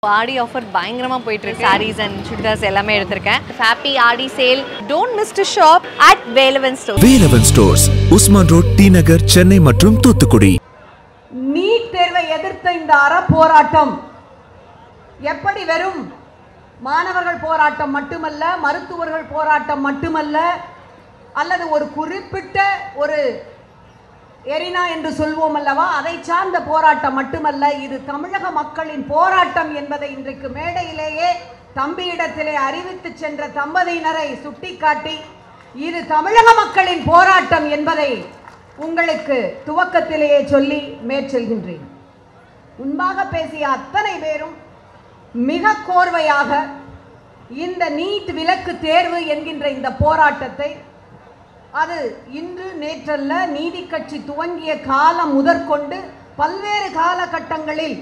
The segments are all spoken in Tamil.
ஆடி ஆஃபர் பயங்கரமா போயிட்டு இருக்கு சாரீஸ் அண்ட் சுடிதார்ஸ் எல்லாமே எடுத்திருக்கேன் happy Aadi sale don't miss to shop at Velavan store Velavan stores Usman road T Nagar Chennai மற்றும் தூத்துக்குடி நீட் தேர்வை எதிர்த்த இந்த அறப்போராட்டம் எப்படி வெறும் மாணவர்கள் போராட்டம் மட்டுமல்ல மருத்துவர்கள் போராட்டம் மட்டுமல்ல அல்லது ஒரு குறிப்பிட்ட ஒரு எரினா என்று சொல்வோம் அல்லவா அதை சார்ந்த போராட்டம் மட்டுமல்ல இது தமிழக மக்களின் போராட்டம் என்பதை இன்றைக்கு மேடையிலேயே தம்பியிடத்திலே அறிவித்து சென்ற தம்பதியினரை சுட்டிக்காட்டி இது தமிழக மக்களின் போராட்டம் என்பதை உங்களுக்கு துவக்கத்திலேயே சொல்லி மேற்செல்கின்றேன் முன்பாக பேசிய அத்தனை பேரும் மிக கோர்வையாக இந்த நீட் விலக்கு தேர்வு என்கின்ற இந்த போராட்டத்தை அது இன்று நேற்றல்ல நீதி கட்சி துவங்கிய காலம் முதற்கொண்டு பல்வேறு காலகட்டங்களில்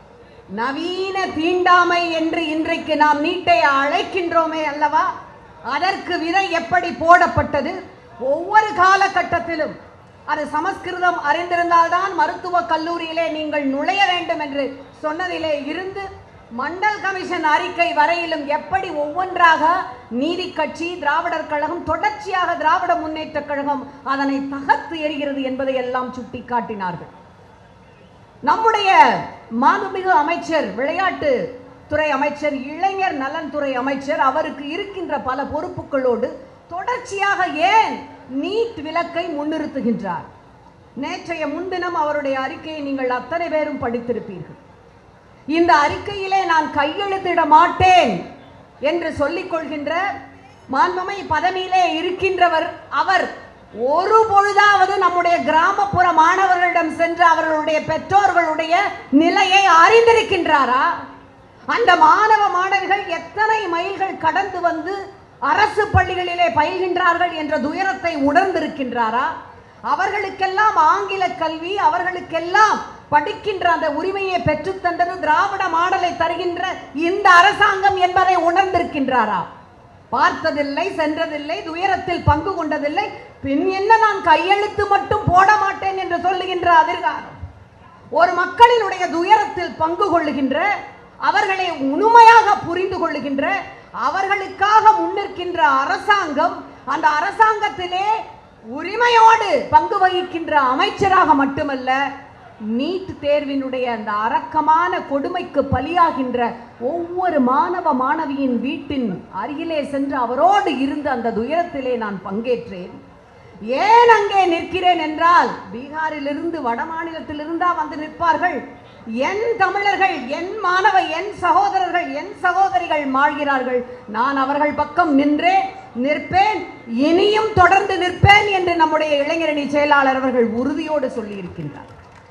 நவீன தீண்டாமை என்று இன்றைக்கு நாம் நீட்டை அழைக்கின்றோமே அல்லவா அதற்கு விதை எப்படி போடப்பட்டது ஒவ்வொரு காலகட்டத்திலும் அது சமஸ்கிருதம் அறிந்திருந்தால்தான் மருத்துவக் கல்லூரியிலே நீங்கள் நுழைய வேண்டும் என்று சொன்னதிலே இருந்து மண்டல் கமிஷன் அறிக்கை வரையிலும் எப்படி ஒவ்வொன்றாக நீதி கட்சி திராவிடர் கழகம் தொடர்ச்சியாக திராவிட முன்னேற்ற கழகம் அதனை தகர்த்து எறிகிறது என்பதை எல்லாம் சுட்டிக்காட்டினார்கள் நம்முடைய மாண்புமிகு அமைச்சர் விளையாட்டு துறை அமைச்சர் இளைஞர் நலன்துறை அமைச்சர் அவருக்கு இருக்கின்ற பல பொறுப்புகளோடு தொடர்ச்சியாக ஏன் நீட் விலக்கை முன்னிறுத்துகின்றார் நேற்றைய முன்தினம் அவருடைய அறிக்கையை நீங்கள் அத்தனை பேரும் படித்திருப்பீர்கள் இந்த அறிக்கையிலே நான் கையெழுத்திட மாட்டேன் என்று சொல்லிக் கொள்கின்ற மாண்புமை பதவியிலே இருக்கின்றவர் அவர் ஒரு பொழுதாவது நம்முடைய கிராமப்புற மாணவர்களிடம் சென்று அவர்களுடைய பெற்றோர்களுடைய நிலையை அறிந்திருக்கின்றாரா அந்த மாணவ மாணவிகள் எத்தனை மைல்கள் கடந்து வந்து அரசு பள்ளிகளிலே பயில்கின்றார்கள் என்ற துயரத்தை உணர்ந்திருக்கின்றாரா அவர்களுக்கெல்லாம் ஆங்கில கல்வி அவர்களுக்கெல்லாம் படிக்கின்ற அந்த உரிமையை பெற்றுத்தந்தது திராவிட மாடலை தருகின்ற இந்த அரசாங்கம் என்பதை உணர்ந்திருக்கின்றாரா பார்த்ததில்லை சென்றதில்லை துயரத்தில் பங்கு கொண்டதில்லை பின் என்ன நான் கையெழுத்து மட்டும் போட மாட்டேன் என்று சொல்லுகின்ற அதிர்காரம் ஒரு மக்களினுடைய துயரத்தில் பங்கு கொள்ளுகின்ற அவர்களை முழுமையாக புரிந்து கொள்ளுகின்ற அவர்களுக்காக முன்னிற்கின்ற அரசாங்கம் அந்த அரசாங்கத்திலே உரிமையோடு பங்கு வகிக்கின்ற அமைச்சராக மட்டுமல்ல நீட் தேர்வினுடைய அந்த அரக்கமான கொடுமைக்கு பலியாகின்ற ஒவ்வொரு மாணவ மாணவியின் வீட்டின் அருகிலே சென்று அவரோடு இருந்து அந்த துயரத்திலே நான் பங்கேற்றேன் ஏன் அங்கே நிற்கிறேன் என்றால் பீகாரிலிருந்து வட மாநிலத்திலிருந்தா வந்து நிற்பார்கள் என் தமிழர்கள் என் மாணவ என் சகோதரர்கள் என் சகோதரிகள் மாழ்கிறார்கள் நான் அவர்கள் பக்கம் நின்றேன் நிற்பேன் இனியும் தொடர்ந்து நிற்பேன் என்று நம்முடைய இளைஞரணி செயலாளர் அவர்கள் உறுதியோடு சொல்லியிருக்கின்றார்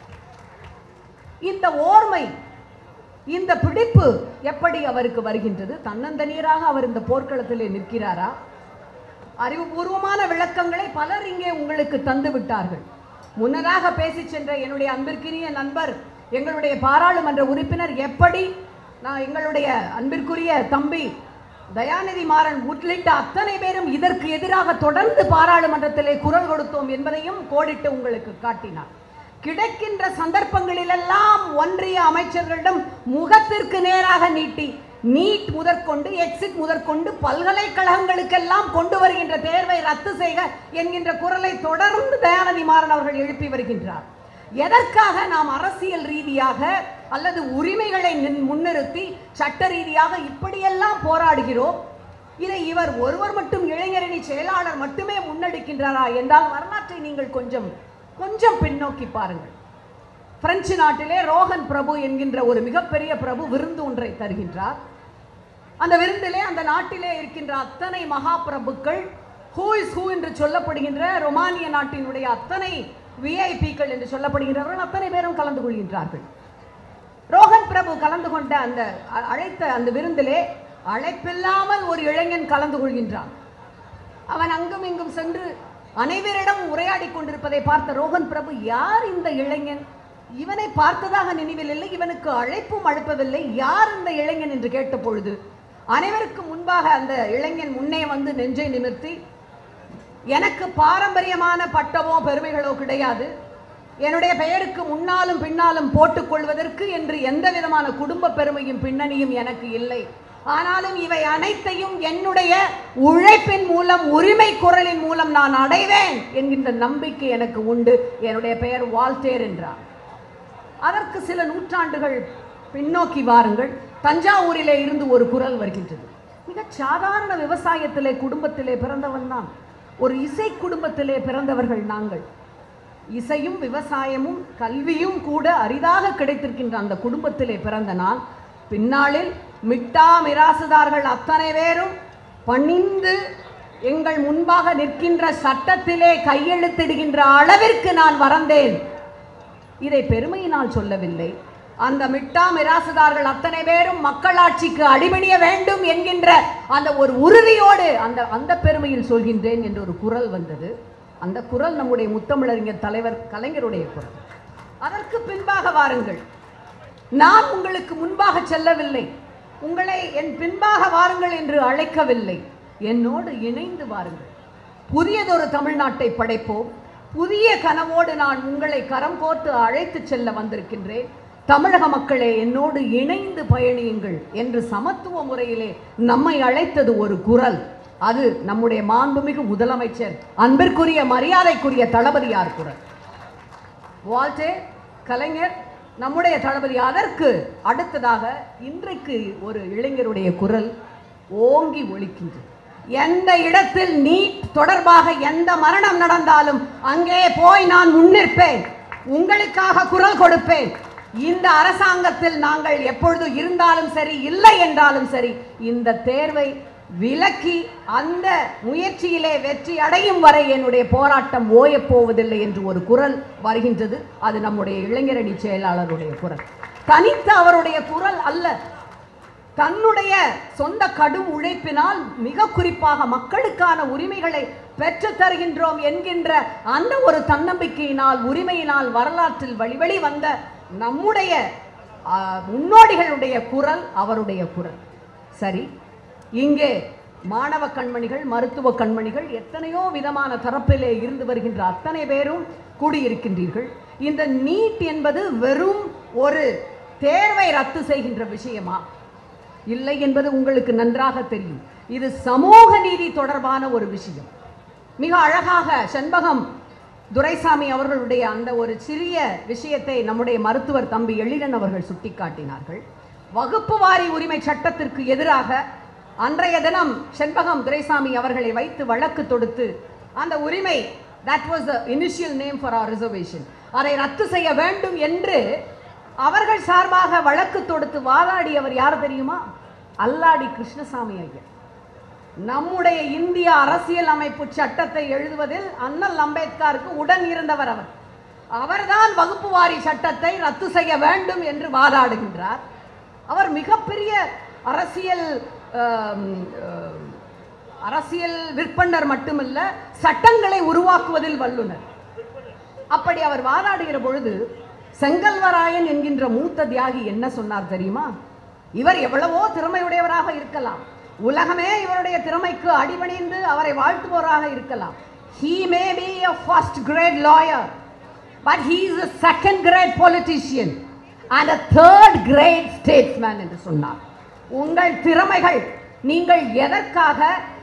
இந்த ஓர்மை இந்த பிடிப்பு எப்படி அவருக்கு வருகின்றது தன்னந்தனியராக அவர் இந்த போர்க்களத்திலே நிற்கிறாரா அறிவுபூர்வமான விளக்கங்களை பலர் இங்கே உங்களுக்கு தந்து விட்டார்கள் முன்னதாக பேசி சென்ற என்னுடைய அன்பிற்கினிய நண்பர் எங்களுடைய பாராளுமன்ற உறுப்பினர் எப்படி நான் எங்களுடைய அன்பிற்குரிய தம்பி தயாநிதி மாறன் உள்ளிட்ட அத்தனை பேரும் இதற்கு எதிராக தொடர்ந்து பாராளுமன்றத்திலே குரல் கொடுத்தோம் என்பதையும் கோடிட்டு உங்களுக்கு காட்டினார் கிடைக்கின்ற சந்தர்ப்பங்களிலெல்லாம் ஒன்றிய அமைச்சர்களிடம் முகத்திற்கு நேராக நீட்டி நீட் முதற்கொண்டு எக்ஸிட் முதற்கொண்டு பல்கலைக்கழகங்களுக்கெல்லாம் கொண்டு வருகின்ற தேர்வை ரத்து செய்க என்கின்ற குரலை தொடர்ந்து தயாநிதி மாறன் அவர்கள் எழுப்பி வருகின்றார் எதற்காக நாம் அரசியல் ரீதியாக அல்லது உரிமைகளை நின்- முன்னிறுத்தி சட்ட ரீதியாக இப்படியெல்லாம் போராடுகிறோம் இதை இவர் ஒருவர் மட்டும் இளைஞரணி செயலாளர் மட்டுமே முன்னெடுக்கின்றாரா என்றால் வரலாற்றை நீங்கள் கொஞ்சம் கொஞ்சம் பின்னோக்கி பாருங்கள் பிரெஞ்சு நாட்டிலே ரோஹன் பிரபு என்கின்ற ஒரு மிகப்பெரிய பிரபு விருந்து ஒன்றை தருகின்றார் அந்த விருந்திலே அந்த நாட்டிலே இருக்கின்ற அத்தனை மகா பிரபுக்கள் ஹூ இஸ் ஹூ என்று சொல்லப்படுகின்ற ரொமானிய நாட்டினுடைய அத்தனை விஐபிக்கள் என்று சொல்லப்படுகின்றவர்கள் அத்தனை பேரும் கலந்து கொள்கின்றார்கள் ரோஹன் பிரபு கலந்து கொண்ட அந்த அ- அழைத்த அந்த விருந்திலே அழைப்பில்லாமல் ஒரு இளைஞன் கலந்து கொள்கின்றான் அவன் அங்கும் இங்கும் சென்று அனைவரிடம் உரையாடி கொண்டிருப்பதை பார்த்த ரோஹன் பிரபு யார் இந்த இளைஞன் இவனை பார்த்ததாக நினைவில் இல்லை இவனுக்கு அழைப்பும் அழுப்பவில்லை யார் இந்த இளைஞன் என்று கேட்ட பொழுது அனைவருக்கும் முன்பாக அந்த இளைஞன் முன்னே வந்து நெஞ்சை நிமிர்த்தி எனக்கு பாரம்பரியமான பட்டமோ பெருமைகளோ கிடையாது என்னுடைய பெயருக்கு முன்னாலும் பின்னாலும் போட்டுக் கொள்வதற்கு என்று எந்த விதமான குடும்ப பெருமையும் பின்னணியும் எனக்கு இல்லை ஆனாலும் இவை அனைத்தையும் என்னுடைய உழைப்பின் மூலம் உரிமை குரலின் மூலம் நான் அடைவேன் என்கின்ற நம்பிக்கை எனக்கு உண்டு என்னுடைய பெயர் வால்டேர் என்றார் அதற்கு சில நூற்றாண்டுகள் பின்னோக்கி வாருங்கள் தஞ்சாவூரிலே இருந்து ஒரு குரல் வருகின்றது மிகச் சாதாரண விவசாயத்திலே குடும்பத்திலே பிறந்தவன் தான் ஒரு இசை குடும்பத்திலே பிறந்தவர்கள் நாங்கள் இசையும் விவசாயமும் கல்வியும் கூட அரிதாக கிடைத்திருக்கின்ற அந்த குடும்பத்திலே பிறந்த நான் பின்னாளில் மிட்டா மிராசுதார்கள் அத்தனை பேரும் பணிந்து எங்கள் முன்பாக நிற்கின்ற சட்டத்திலே கையெழுத்திடுகின்ற அளவிற்கு நான் வறந்தேன் இதை பெருமையினால் சொல்லவில்லை அந்த மிட்டா மிராசுதார்கள் அத்தனை பேரும் மக்களாட்சிக்கு அடிபணிய வேண்டும் என்கின்ற அந்த ஒரு உறுதியோடு அந்த அந்த பெருமையில் சொல்கின்றேன் என்ற ஒரு குரல் வந்தது அந்த குரல் நம்முடைய முத்தமிழறிஞர் தலைவர் கலைஞருடைய குரல் அதற்கு பின்பாக வாருங்கள் நான் உங்களுக்கு முன்பாக செல்லவில்லை உங்களை என் பின்பாக வாருங்கள் என்று அழைக்கவில்லை என்னோடு இணைந்து வாருங்கள் புதியதொரு தமிழ்நாட்டை படைப்போம் புதிய கனவோடு நான் உங்களை கரம் கோர்த்து அழைத்து செல்ல வந்திருக்கின்றேன் தமிழக மக்களே என்னோடு இணைந்து பயணியுங்கள் என்று சமத்துவ முறையிலே நம்மை அழைத்தது ஒரு குரல் அது நம்முடைய மாண்புமிகு முதலமைச்சர் அன்பிற்குரிய மரியாதைக்குரிய தளபதியார் குரல் வால்டே கலைஞர் நம்முடைய தளபதி அதற்கு அடுத்ததாக இன்றைக்கு ஒரு இளைஞருடைய குரல் ஓங்கி ஒலிக்கின்றது எந்த இடத்தில் நீட் தொடர்பாக எந்த மரணம் நடந்தாலும் அங்கே போய் நான் முன்னிற்பேன் உங்களுக்காக குரல் கொடுப்பேன் இந்த அரசாங்கத்தில் நாங்கள் எப்பொழுது இருந்தாலும் சரி இல்லை என்றாலும் சரி இந்த தேர்வை விலக்கி அந்த முயற்சியிலே வெற்றி அடையும் வரை என்னுடைய போராட்டம் ஓயப் போவதில்லை என்று ஒரு குரல் வருகின்றது அது நம்முடைய இளைஞரணி செயலாளருடைய குரல் தனித்த அவருடைய குரல் அல்ல தன்னுடைய சொந்த கடும் உழைப்பினால் மிக குறிப்பாக மக்களுக்கான உரிமைகளை பெற்று தருகின்றோம் என்கின்ற அந்த ஒரு தன்னம்பிக்கையினால் உரிமையினால் வரலாற்றில் வழிவழி வந்த நம்முடைய ஆ, முன்னோடிகளுடைய குரல் அவருடைய குரல் சரி இங்கே மாணவ கண்மணிகள் மருத்துவ கண்மணிகள் எத்தனையோ விதமான தரப்பிலே இருந்து வருகின்ற அத்தனை பேரும் கூடியிருக்கின்றீர்கள் இந்த நீட் என்பது வெறும் ஒரு தேர்வை ரத்து செய்கின்ற விஷயமா இல்லை என்பது உங்களுக்கு நன்றாக தெரியும் இது சமூக நீதி தொடர்பான ஒரு விஷயம் மிக அழகாக செண்பகம் துரைசாமி அவர்களுடைய அந்த ஒரு சிறிய விஷயத்தை நம்முடைய மருத்துவர் தம்பி எழிலன் அவர்கள் சுட்டிக்காட்டினார்கள் வகுப்பு வாரி உரிமை சட்டத்திற்கு எதிராக அன்றைய தினம் செண்பகம் துரைசாமி அவர்களை வைத்து வழக்கு தொடுத்து அந்த உரிமை that was the initial name for our reservation அதை ரத்து செய்ய வேண்டும் என்று அவர்கள் சார்பாக வழக்கு தொடுத்து வாதாடியவர் யார் தெரியுமா அல்லாடி கிருஷ்ணசாமி ஐயர் நம்முடைய இந்திய அரசியல் அமைப்பு சட்டத்தை எழுதுவதில் அண்ணல் அம்பேத்கருக்கு உடன் இருந்தவர் அவர் அவர்தான் வகுப்பு வாரி சட்டத்தை ரத்து செய்ய வேண்டும் என்று வாதாடுகின்றார் அவர் மிகப்பெரிய அரசியல் ஆம், ஆம், அரசியல் விற்பனர் மட்டுமல்ல சட்டங்களை உருவாக்குவதில் வல்லுனர் அப்படி அவர் வாதாடுகிற பொழுது செங்கல்வராயன் என்கின்ற மூத்த தியாகி என்ன சொன்னார் தெரியுமா இவர் எவ்வளவோ திறமையுடையவராக இருக்கலாம் உலகமே இவருடைய திறமைக்கு அடிபணிந்து அவரை வாழ்த்துவோராக இருக்கலாம் he may be a first grade lawyer but he is a second grade politician and a third grade statesman என்று சொன்னார் உங்கள் திறமைகள் நீங்கள் எதற்காக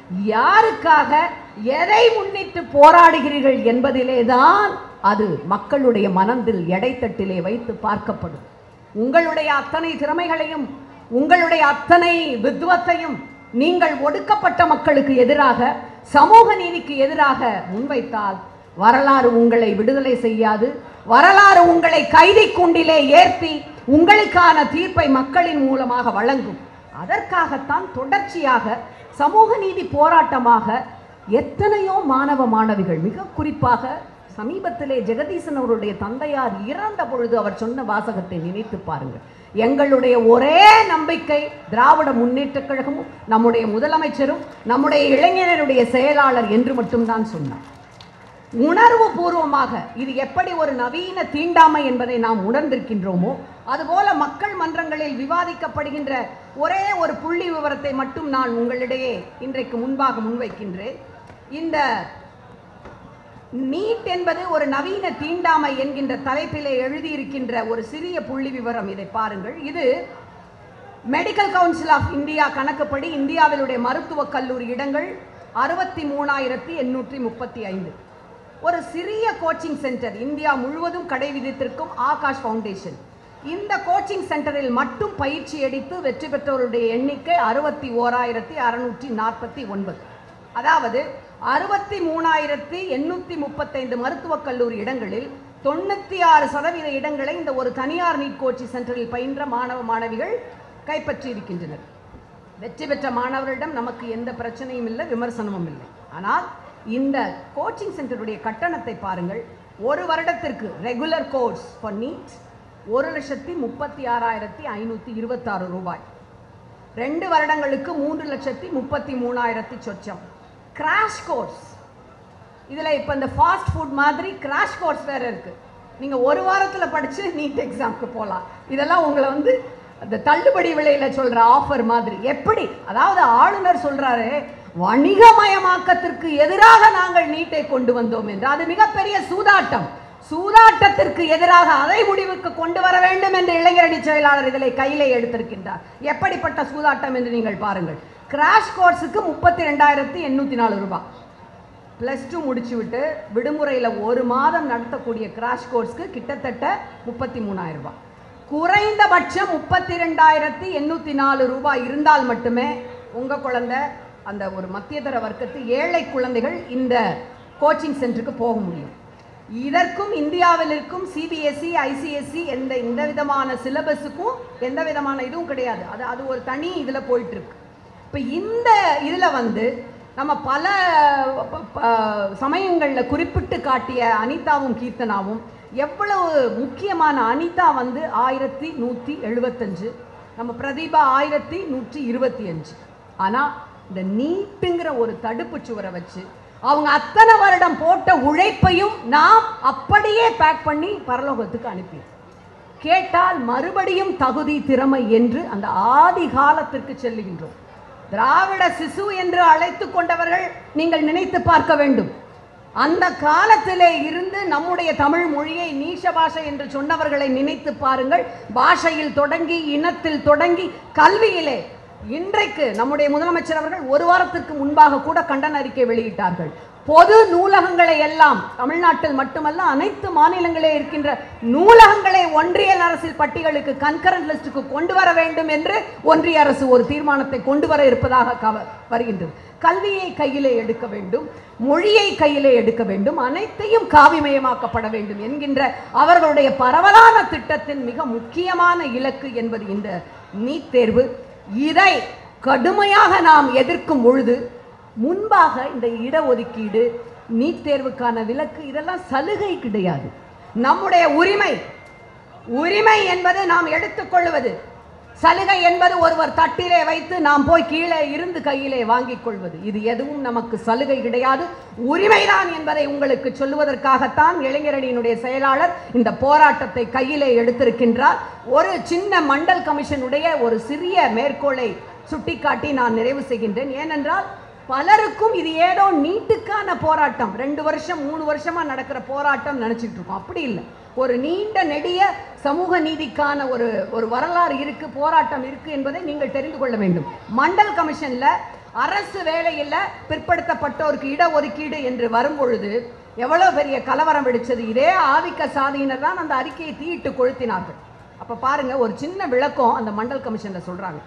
யாருக்காக எதை முன்னிட்டு போராடுகிறீர்கள் என்பதிலே தான் அது மக்களுடைய மனதில் எடைத்தட்டிலே வைத்து பார்க்கப்படும் உங்களுடைய அத்தனை திறமைகளையும் உங்களுடைய அத்தனை வித்வத்தையும் நீங்கள் ஒடுக்கப்பட்ட மக்களுக்கு எதிராக சமூக நீதிக்கு எதிராக முன்வைத்தால் வரலாறு உங்களை விடுதலை செய்யாது வரலாறு உங்களை கைதி கூண்டிலே ஏற்றி உங்களுக்கான தீர்ப்பை மக்களின் மூலமாக வழங்கும் அதற்காகத்தான் தொடர்ச்சியாக சமூக நீதி போராட்டமாக எத்தனையோ மாணவ மாணவிகள் மிக குறிப்பாக சமீபத்திலே ஜெகதீசன் அவருடைய தந்தையார் இறந்த பொழுது அவர் சொன்ன வாசகத்தை நினைத்து பாருங்கள் எங்களுடைய ஒரே நம்பிக்கை திராவிட முன்னேற்றக் கழகமும் நம்முடைய முதலமைச்சரும் நம்முடைய இளைஞருடைய செயலாளர் என்று மட்டும்தான் சொன்னார் உணர்வு பூர்வமாக இது எப்படி ஒரு நவீன தீண்டாமை என்பதை நாம் உணர்ந்திருக்கின்றோமோ அதுபோல மக்கள் மன்றங்களில் விவாதிக்கப்படுகின்ற ஒரே ஒரு புள்ளி விவரத்தை மட்டும் நான் உங்களிடையே இன்றைக்கு முன்பாக முன்வைக்கின்றேன் இந்த நீட் என்பது ஒரு நவீன தீண்டாமை என்கின்ற தலைப்பிலே எழுதியிருக்கின்ற ஒரு சிறிய புள்ளி விவரம் இதை பாருங்கள் இது மெடிக்கல் கவுன்சில் ஆஃப் இந்தியா கணக்குப்படி இந்தியாவிலுடைய மருத்துவக் கல்லூரி இடங்கள் அறுபத்தி மூணாயிரத்தி எண்ணூற்றி முப்பத்தி ஐந்து ஒரு சிறிய கோச்சிங் சென்டர் இந்தியா முழுவதும் கடை விதித்திருக்கும் ஆகாஷ் ஃபவுண்டேஷன் இந்த கோச்சிங் சென்டரில் மட்டும் பயிற்சி அடித்து வெற்றி பெற்றவருடைய எண்ணிக்கை அறுபத்தி ஓராயிரத்தி அறுநூற்றி நாற்பத்தி ஒன்பது அதாவது அறுபத்தி மூணாயிரத்தி எண்ணூற்றி முப்பத்தைந்து மருத்துவக் கல்லூரி இடங்களில் தொண்ணூற்றி ஆறு சதவீத இடங்களை இந்த ஒரு தனியார் நீட் கோச்சிங் சென்டரில் பயின்ற மாணவ மாணவிகள் கைப்பற்றி இருக்கின்றனர் வெற்றி பெற்ற மாணவர்களிடம் நமக்கு எந்த பிரச்சனையும் இல்லை விமர்சனமும் இல்லை ஆனால் இந்த கோச்சிங் சென்டருடைய கட்டணத்தை பாருங்கள் ஒரு வருடத்திற்கு ரெகுலர் கோர்ஸ் ஃபார் நீட் ஒரு லட்சத்தி முப்பத்தி ஆறாயிரத்தி ஐநூற்றி இருபத்தாறு ரூபாய் ரெண்டு வருடங்களுக்கு மூன்று லட்சத்தி முப்பத்தி மூணாயிரத்தி சொச்சம் கிராஷ் கோர்ஸ் இதில் இப்போ இந்த ஃபாஸ்ட் ஃபுட் மாதிரி கிராஷ் கோர்ஸ் வேறு இருக்குது நீங்கள் ஒரு வாரத்தில் படித்து நீட் எக்ஸாம்க்கு போகலாம் இதெல்லாம் உங்களை வந்து அந்த தள்ளுபடி விலையில் சொல்கிற ஆஃபர் மாதிரி எப்படி அதாவது ஆளுநர் சொல்கிறாரு வணிகமயமாக்கத்திற்கு எதிராக நாங்கள் நீட்டை கொண்டு வந்தோம் என்று அது மிகப்பெரிய சூதாட்டம் சூதாட்டத்திற்கு எதிராக அதை முடிவுக்கு கொண்டு வர வேண்டும் என்று இளைஞரணி செயலாளர் இதில் கையிலே எடுத்திருக்கின்றார் எப்படிப்பட்ட சூதாட்டம் என்று நீங்கள் பாருங்கள் கிராஷ் கோர்ஸுக்கு முப்பத்தி ரெண்டாயிரத்தி எண்ணூற்றி நாலு ரூபாய் ப்ளஸ் டூ முடிச்சு விட்டு விடுமுறையில் ஒரு மாதம் நடத்தக்கூடிய கிராஷ் கோர்ஸ்க்கு கிட்டத்தட்ட முப்பத்தி மூணாயிரம் ரூபாய் குறைந்தபட்சம் முப்பத்தி ரெண்டாயிரத்தி எண்ணூற்றி நாலு ரூபாய் இருந்தால் மட்டுமே உங்கள் குழந்தை அந்த ஒரு மத்தியதர வர்க்கத்து ஏழை குழந்தைகள் இந்த கோச்சிங் சென்டருக்கு போக முடியும் இதற்கும் இந்தியாவில் இருக்கும் சிபிஎஸ்சி ஐசிஎஸ்சி எந்த எந்த விதமான சிலபஸுக்கும் எந்த விதமான இதுவும் கிடையாது அது அது ஒரு தனி இதில் போயிட்டு இருக்கு இப்போ இந்த இதில் வந்து நம்ம பல சமயங்களில் குறிப்பிட்டு காட்டிய அனிதாவும் கீர்த்தனாவும் எவ்வளவு முக்கியமான அனிதா வந்து ஆயிரத்தி நூற்றி எழுபத்தஞ்சு நம்ம பிரதீபா ஆயிரத்தி நூற்றி இருபத்தி அஞ்சு ஆனால் இந்த நீட்டுங்கிற ஒரு தடுப்பு சுவரை வச்சு அவங்க அத்தனை வருடம் போட்ட உழைப்பையும் நாம் அப்படியே பேக் பண்ணி பரலோகத்துக்கு அனுப்பியோம் கேட்டால் மறுபடியும் தகுதி திறமை என்று அந்த ஆதி காலத்திற்கு செல்லுகின்றோம் திராவிட சிசு என்று அழைத்து கொண்டவர்கள் நீங்கள் நினைத்து பார்க்க வேண்டும் அந்த காலத்திலே இருந்து நம்முடைய தமிழ் மொழியை நீஷ பாஷை என்று சொன்னவர்களை நினைத்து பாருங்கள் பாஷையில் தொடங்கி இனத்தில் தொடங்கி கல்வியிலே இன்றைக்கு நம்முடைய முதலமைச்சர் அவர்கள் ஒரு வாரத்திற்கு முன்பாக கூட கண்டன அறிக்கை வெளியிட்டார்கள் பொது நூலகங்களை எல்லாம் தமிழ்நாட்டில் மட்டுமல்ல அனைத்து மாநிலங்களே இருக்கின்ற நூலகங்களை ஒன்றிய அரசில் பட்டியலுக்கு கன்கரண்ட் லிஸ்டுக்கு கொண்டு வர வேண்டும் என்று ஒன்றிய அரசு ஒரு தீர்மானத்தை கொண்டு வர இருப்பதாக கவ- வருகின்றது கல்வியை கையிலே எடுக்க வேண்டும் மொழியை கையிலே எடுக்க வேண்டும் அனைத்தையும் காவிமயமாக்கப்பட வேண்டும் என்கின்ற அவர்களுடைய பரவலான திட்டத்தின் மிக முக்கியமான இலக்கு என்பது இந்த நீட் தேர்வு இதை கடுமையாக நாம் எதிர்க்கும் பொழுது முன்பாக இந்த இடஒதுக்கீடு நீட் தேர்வுக்கான விலக்கு இதெல்லாம் சலுகை கிடையாது நம்முடைய உரிமை உரிமை என்பது நாம் எடுத்துக்கொள்வது சலுகை என்பது ஒருவர் தட்டிலே வைத்து நாம் போய் கீழே இருந்து கையிலே வாங்கிக் கொள்வது இது எதுவும் நமக்கு சலுகை கிடையாது உரிமைதான் என்பதை உங்களுக்கு சொல்லுவதற்காகத்தான் இளைஞரணியினுடைய செயலாளர் இந்த போராட்டத்தை கையிலே எடுத்திருக்கின்றார் ஒரு சின்ன மண்டல் கமிஷனுடைய ஒரு சிறிய மேற்கோளை சுட்டிக்காட்டி நான் நிறைவு செய்கின்றேன் ஏனென்றால் பலருக்கும் இது ஏதோ நீட்டுக்கான போராட்டம் ரெண்டு வருஷம் மூணு வருஷமா நடக்கிற போராட்டம் நினைச்சிட்டு இருக்கோம் அப்படி இல்லை ஒரு நீண்ட நெடிய சமூக நீதிக்கான ஒரு ஒரு வரலாறு இருக்கு போராட்டம் இருக்கு என்பதை நீங்கள் தெரிந்து கொள்ள வேண்டும் மண்டல் கமிஷன்ல அரசு வேலையில் பிற்படுத்தப்பட்டோருக்கு இடஒதுக்கீடு என்று வரும்பொழுது எவ்வளவு பெரிய கலவரம் வெடிச்சது இதே ஆதிக்க சாதியினர் தான் அந்த அறிக்கையை தீயிட்டு கொளுத்தினார்கள் அப்ப பாருங்க ஒரு சின்ன விளக்கம் அந்த மண்டல் கமிஷன்ல சொல்றாங்க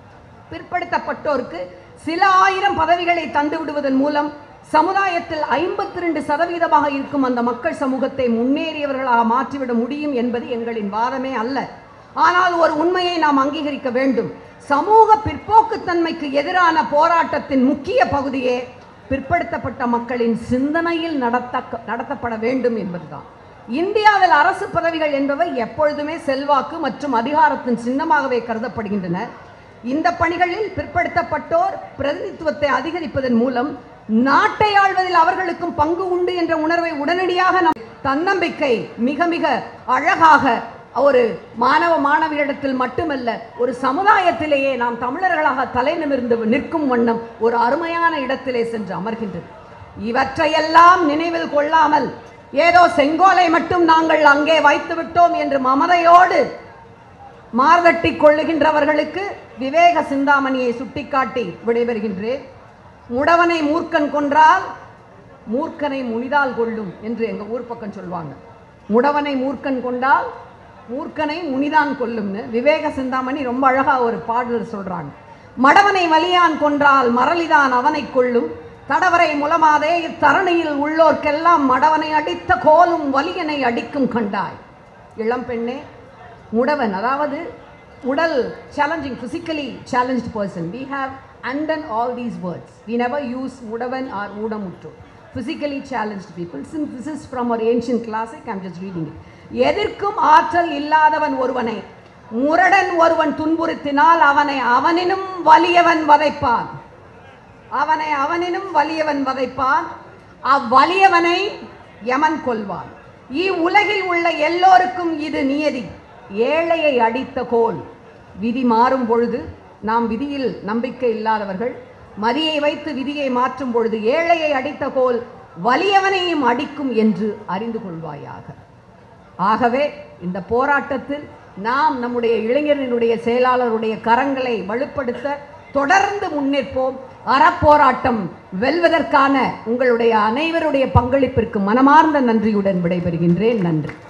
பிற்படுத்தப்பட்டோருக்கு சில ஆயிரம் பதவிகளை தந்து விடுவதன் மூலம் சமுதாயத்தில் ஐம்பத்தி ரெண்டு சதவீதமாக இருக்கும் அந்த மக்கள் சமூகத்தை முன்னேறியவர்களாக மாற்றிவிட முடியும் என்பது எங்களின் வாதமே அல்ல ஆனால் ஒரு உண்மையை நாம் அங்கீகரிக்க வேண்டும் சமூக பிற்போக்குத்தன்மைக்கு எதிரான போராட்டத்தின் முக்கிய பகுதியே பிற்படுத்தப்பட்ட மக்களின் சிந்தனையில் நடத்த நடத்தப்பட வேண்டும் என்பதுதான் இந்தியாவில் அரசு பதவிகள் என்பவை எப்பொழுதுமே செல்வாக்கு மற்றும் அதிகாரத்தின் சின்னமாகவே கருதப்படுகின்றன இந்த பணிகளில் பிற்படுத்தப்பட்டோர் பிரதிநிதித்துவத்தை அதிகரிப்பதன் மூலம் நாட்டை ஆள்வதில் அவர்களுக்கும் பங்கு உண்டு என்ற உணர்வை உடனடியாக நம் தன்னம்பிக்கை மிக மிக அழகாக ஒரு மாணவ மாணவியிடத்தில் மட்டுமல்ல ஒரு சமுதாயத்திலேயே நாம் தமிழர்களாக தலை நிமிர்ந்து நிற்கும் வண்ணம் ஒரு அருமையான இடத்திலே சென்று அமர்கின்றது இவற்றையெல்லாம் நினைவில் கொள்ளாமல் ஏதோ செங்கோலை மட்டும் நாங்கள் அங்கே வைத்து விட்டோம் என்று மமதையோடு மார்தட்டிக் கொள்ளுகின்றவர்களுக்கு விவேக சிந்தாமணியை சுட்டிக்காட்டி விடைபெறுகின்றேன் முடவனை மூர்க்கன் கொன்றால் மூர்க்கனை முனிதால் கொள்ளும் என்று எங்க ஊர் பக்கம் சொல்லுவாங்க முடவனை மூர்க்கன் கொண்டால் மூர்க்கனை முனிதான் கொல்லும்னு விவேக சிந்தாமணி ரொம்ப அழகா ஒரு பாடல் சொல்றாங்க மடவனை வலியான் கொன்றால் மரளிதான் அவனை கொள்ளும் தடவரை முலமாதே இத்தரணியில் உள்ளோர்க்கெல்லாம் மடவனை அடித்த கோலும் வலியனை அடிக்கும் கண்டாய் இளம் பெண்ணே முடவன் அதாவது உடல் challenging physically challenged person we have undone all these words we never use mudavan or mudamuttu physically challenged people since this is from our ancient classic i'm just reading it எதிர்க்கும் ஆற்றல் இல்லாதவன் ஒருவனை முரடன் ஒருவன் துன்புறுத்தினால் அவனை அவனினும் வலியவன் வதைப்பான் அவனை அவனினும் வலியவன் வதைப்பான் அவ்வலியவனை யமன் கொல்வான் இவ்வுலகில் உள்ள எல்லோருக்கும் இது நியதி ஏழையை அடித்த கோல் விதி மாறும் பொழுது நாம் விதியில் நம்பிக்கை இல்லாதவர்கள் மதியை வைத்து விதியை மாற்றும் பொழுது ஏழையை அடித்த கோல் வலியவனையும் அடிக்கும் என்று அறிந்து கொள்வாயாக ஆகவே இந்த போராட்டத்தில் நாம் நம்முடைய இளைஞரினுடைய செயலாளருடைய கரங்களை வலுப்படுத்த தொடர்ந்து முன்னேற்போம் அறப்போராட்டம் வெல்வதற்கான உங்களுடைய அனைவருடைய பங்களிப்பிற்கு மனமார்ந்த நன்றியுடன் விடைபெறுகின்றேன் நன்றி